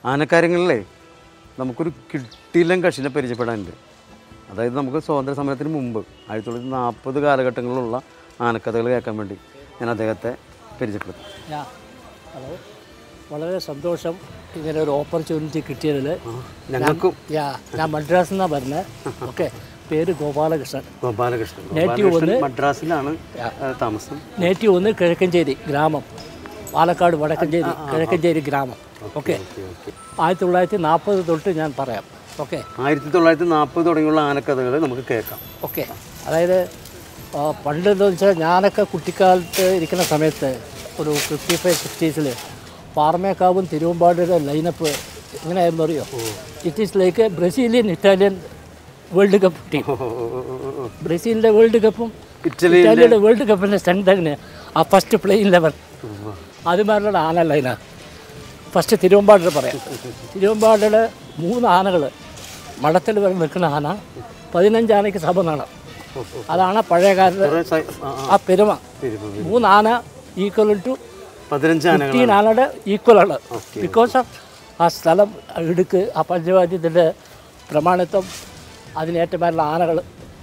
ആനക്കാര്യങ്ങളിലേ നമുക്കൊരു കിട്ടിയില്ലം കക്ഷിനെ പരിചയപ്പെടാനുണ്ട് അതായത് നമുക്ക് സ്വാതന്ത്ര്യ സമരത്തിന് മുമ്പ് ആയിരത്തി തൊള്ളായിരത്തി നാൽപ്പത് കാലഘട്ടങ്ങളിലുള്ള ആനക്കഥകൾ കേൾക്കാൻ വേണ്ടി ഞാൻ അദ്ദേഹത്തെ പരിചയപ്പെടുത്തും യാ ഹലോ വളരെ സന്തോഷം ഇങ്ങനെ ഒരു ഓപ്പർച്യൂണിറ്റി കിട്ടിയതിൽ ഞങ്ങൾക്കും യാ ഞാൻ മദ്രാസിൽ നിന്നാണ് വരുന്നത് ഓക്കെ പേര് ഗോപാലകൃഷ്ണൻ ഗോപാലകൃഷ്ണൻ Native ഗോപാലകൃഷ്ണൻ മദ്രാസിലാണ് ആ, താമസം നേറ്റീവ് ഒന്ന് കിഴക്കഞ്ചേരി ഗ്രാമം പാലക്കാട് വടക്കഞ്ചേരി കിഴക്കഞ്ചേരി ഗ്രാമം ഓക്കെ ഓക്കെ ഓക്കെ ആയിരത്തി തൊള്ളായിരത്തി നാൽപ്പത് തൊട്ട് ഞാൻ പറയാം ഓക്കെ ആയിരത്തി തൊള്ളായിരത്തി നാൽപ്പത് തുടങ്ങിയുള്ള ആനക്കഥകൾ നമുക്ക് കേൾക്കാം ഓക്കെ അതായത് ആ, പണ്ട് എന്താ വെച്ചാൽ ഞാനൊക്കെ കുട്ടിക്കാലത്ത് ഇരിക്കുന്ന സമയത്ത് ഒരു ഫിഫ്റ്റി ഫൈവ് സിക്സ്റ്റീസിൽ പാർമേക്കാവും തിരുവമ്പാടിയുടെ ലൈനപ്പ് എങ്ങനെയായിരുന്നു അറിയോ it is like Brazilian Italian world cup team ഓ, ഓ, ഓ, ഓ, ഓ. ബ്രസീലിൻ്റെ വേൾഡ് കപ്പും ഇറ്റലി ഇറ്റാലിയുടെ വേൾഡ് കപ്പിൻ്റെ സ്ട്രെങ്ത് അങ്ങനെ ആ ഫസ്റ്റ് പ്ലേയിങ് ലെവൽ അതുമാരുടെ ആന ലൈനാണ് ഫസ്റ്റ് തിരുവമ്പാടിൽ പറയാം തിരുവമ്പാടിൽ മൂന്ന് ആനകൾ മഠത്തിൽ വരെ നിൽക്കുന്ന ആന പതിനഞ്ച് ആനയ്ക്ക് സഭ നാണം അതാണ് പഴയകാലത്ത് കുറേ സൈ- ആ, ആ, ആ പെരുമ പെരുമ, പെരുമ. മൂന്ന് ആന ഈക്വൽ ടു പതിനഞ്ച് ആനകൾ ഫിഫ്റ്റീൻ ആനയുടെ ഈക്വൽ ആണ് ബിക്കോസ് ഓഫ് ആ സ്ഥലം ഇടുക്ക് ആ പഞ്ചവാദ്യത്തിൻ്റെ പ്രമാണിത്വം അതിനേറ്റമായിട്ടുള്ള ആനകൾ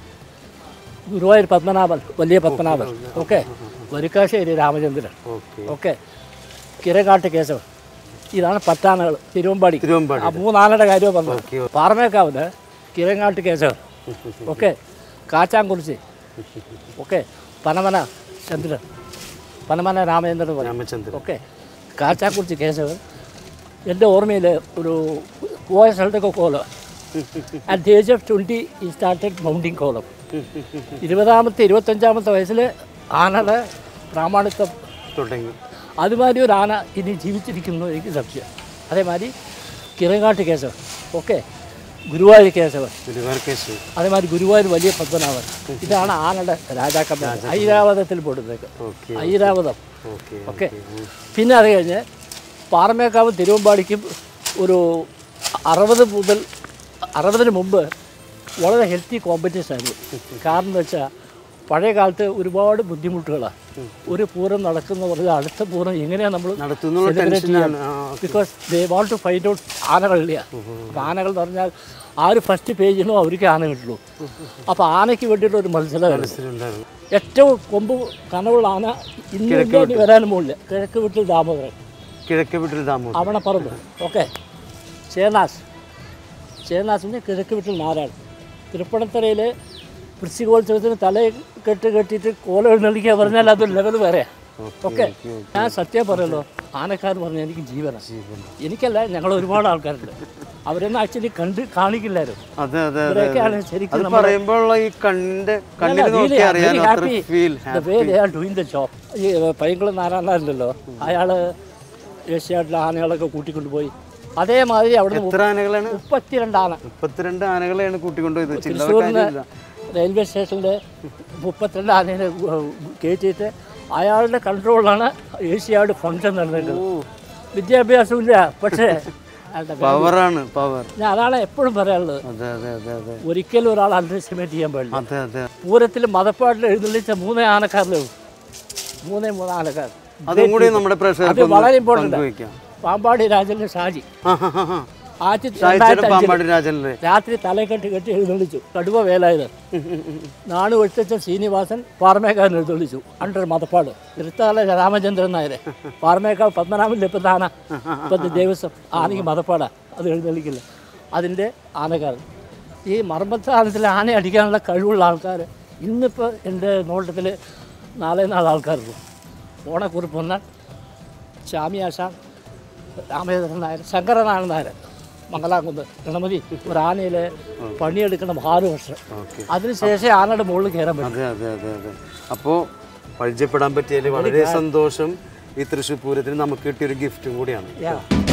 ഗുരുവായൂർ പത്മനാഭൻ വലിയ Padmanabhan okay Varikkasseri Ramachandran okay okay Kirangattu Keshavan ഇതാണ് പത്താനകൾ തിരുവമ്പാടി തിരുവമ്പാടി ആ മൂന്നാനയുടെ കാര്യം ഓക്കെ. പറഞ്ഞു പാറമേക്കാവിന് കിരങ്ങാട്ട് കേശവൻ ഓക്കെ കാച്ചാങ്കുറിച്ചി ഓക്കെ പനമന ചന്ദ്രൻ പനമന രാമചന്ദ്രൻ പറയും രാമചന്ദ്രൻ ഓക്കെ കാച്ചാക്കുറിച്ചി കേശവൻ എൻ്റെ ഓർമ്മയിൽ ഒരു പോയ സ്ഥലത്തൊക്കെ കോലം at the age of twenty ഈ സ്റ്റാർട്ടഡ് മൗണ്ടിങ് കോലം ഇരുപതാമത്തെ ഇരുപത്തഞ്ചാമത്തെ വയസ്സിൽ ആനയുടെ പ്രാമാണിത്വം തുടങ്ങി അതുമാതിരി ഒരു ആന ഇനി ജീവിച്ചിരിക്കുന്നു എനിക്ക് സംശയം അതേമാതിരി കിറങ്ങാട്ട് കേശവൻ ഓക്കെ ഗുരുവായൂർ കേശവൻ ഗുരുവാർക്കേശ് അതേമാതിരി ഗുരുവായൂർ വലിയ പത്മനാഭൻ ഇതാണ് ആനയുടെ രാജാക്കന്മാർ ഐരാവതത്തിൽ പെടുന്നത് ഓക്കെ ഐരാവതം ഓക്കെ ഓക്കെ പിന്നെ അത് കഴിഞ്ഞ് പാറമേക്കാവ് തിരുവമ്പാടിക്കും ഒരു അറുപത് മുതൽ അറുപതിന് മുമ്പ് വളരെ ഹെൽത്തി കോമ്പറ്റീഷൻ ആയിരുന്നു കാരണം എന്ന് വെച്ചാൽ പഴയ കാലത്ത് ഒരുപാട് ബുദ്ധിമുട്ടുകളാണ് ഒരു പൂരം നടക്കുന്ന പറഞ്ഞാൽ അടുത്ത പൂരം എങ്ങനെയാണ് നമ്മൾ നടത്തുന്നുള്ള ടെൻഷനാണ് ആ, because they want to find out ആനകളില്ല അപ്പോൾ ആനകൾ എന്ന് പറഞ്ഞാൽ ആര് ഫസ്റ്റ് പേജിനോ അവർക്ക് ആന കിട്ടുള്ളൂ അപ്പോൾ ആനയ്ക്ക് വേണ്ടിയിട്ട് ഒരു മത്സരമായിരുന്നു മനസ്സിലുണ്ടായിരുന്നു ഏറ്റവും കൊമ്പ് കനവുള്ള ആന ഇന്ന് ഇനി വരാനും പോകില്ല കിഴക്ക് വീട്ടിൽ ദാമോദരൻ കിഴക്ക് വീട്ടിൽ താമസം അവണപ്പറമ്പ് ഓക്കെ ചേനാസ് ചേനാസിന് കിഴക്ക് വീട്ടിൽ നാരായൺ തൃപ്പണത്തറയിൽ വൃശ്ചികോത്സവത്തിന് തല കെട്ട് കെട്ടിയിട്ട് കോല എഴുന്നള്ളിക്കുക പറഞ്ഞാൽ അതൊരു ലെവൽ വേറെയാണ് ഓക്കെ ഞാൻ സത്യം പറയല്ലോ ആനക്കാർ പറഞ്ഞാൽ എനിക്ക് ജീവനാണ് എനിക്കല്ല ഞങ്ങൾ ഒരുപാട് ആൾക്കാരുണ്ട് അവരൊന്നും ആക്ച്വലി കണ്ട് കാണിക്കില്ലായിരുന്നു അതെ അതെ അതെ ഇവരെയൊക്കെയാണ് ശരിക്കും അത് പറയുമ്പോഴുള്ള ഈ കണ്ണിന്റെ കണ്ണിൽ നോക്കി അറിയാൻ അത്ര ഫീൽ ഡൂയിങ് ദ ജോബ് ഈ പൈങ്കുളം നാരായണല്ലോ അയാൾ ഏഷ്യാട്ടിലെ ആനകളൊക്കെ കൂട്ടിക്കൊണ്ടുപോയി അതേമാതിരി അവിടുന്ന് എത്ര ആനകളാണ് മുപ്പത്തിരണ്ട് ആന മുപ്പത്തിരണ്ട് ആനകളെയാണ് കൂട്ടിക്കൊണ്ടുപോയത് ചില്ലറ തൃശ്ശൂരിന് കാര്യമില്ല റെയിൽവേ സ്റ്റേഷനിൽ മുപ്പത്തിരണ്ട് ആനയെ കയറ്റിയിട്ട് അയാളുടെ കൺട്രോളിലാണ് ഏഷ്യാഡ് ഫംഗ്ഷൻ നടന്നിട്ടുള്ളത് വിദ്യാഭ്യാസമില്ല പക്ഷേ അയാളുടെ പവറാണ് പവർ ഞാൻ അതാണ് എപ്പോഴും പറയാനുള്ളത് അതെ അതെ അതെ അതെ ഒരിക്കലും ഒരാൾ അണ്ടർ എസ്റ്റിമേറ്റ് ചെയ്യാൻ പാടില്ല അതെ അതെ പൂരത്തിൽ മതപ്പാട്ടിൽ എഴുന്നള്ളിച്ച മൂന്നേ ആനക്കാരിലേ ഉള്ളൂ മൂന്നേ മൂന്ന് ആനക്കാർ അതും കൂടി നമ്മുടെ അത് പ്രേക്ഷകർക്ക് വളരെ ഇമ്പോർട്ടൻ്റ് പങ്കുവയ്ക്കാം പാമ്പാടി രാജന്റെ ഷാജി ആ, ആ, ആ, ആ. ആയിരത്തി ഷായിച്ചേട്ടൻ രണ്ടായിരത്തി അഞ്ചിൽ പാമ്പാടി രാജനല്ലേ രാത്രി തലക്കെട്ട് കെട്ടി എഴുന്നള്ളിച്ചു കടുവ വേലായത് നാണു വെച്ചച്ച ശ്രീനിവാസൻ പാറമേക്കാരൻ എഴുന്നള്ളിച്ചു അണ്ടർ മതപ്പാട് തിരുത്താല രാമചന്ദ്രൻ നായരെ പാറമേക്കാവ് പത്മനാഭൻ ഇപ്പത്തെ ആന ഇപ്പത്തെ ദേവസ്വം ആനയ്ക്ക് മതപ്പാടാ അത് എഴുന്നള്ളിക്കില്ല അതിൻ്റെ ആനക്കാരൻ ഈ മർമ്മത്താനത്തിൽ ആന അടിക്കാനുള്ള കഴിവുള്ള ആൾക്കാർ ഇന്നിപ്പോൾ എൻ്റെ നോട്ടത്തിൽ നാളെ നാല് ആൾക്കാരുള്ളൂ ഓണക്കുറിപ്പ് വന്നാൽ സ്വാമിയാശാൻ രാമചന്ദ്രൻ നായർ ശങ്കരനാരായണൻ നായർ മംഗലാകുന്ന് ഗണപതി ഒരു ആനയിൽ പണിയെടുക്കണം ആറ് വർഷം ഓക്കെ അതിനുശേഷം ആനയുടെ മുകളിൽ കയറാൻ പറ്റും അതെ അതെ അതെ അതെ അപ്പോൾ പരിചയപ്പെടാൻ പറ്റിയതിൽ വളരെ സന്തോഷം ഈ തൃശ്ശൂർ പൂരത്തിന് നമുക്ക് കിട്ടിയൊരു ഗിഫ്റ്റും കൂടിയാണ് Yeah.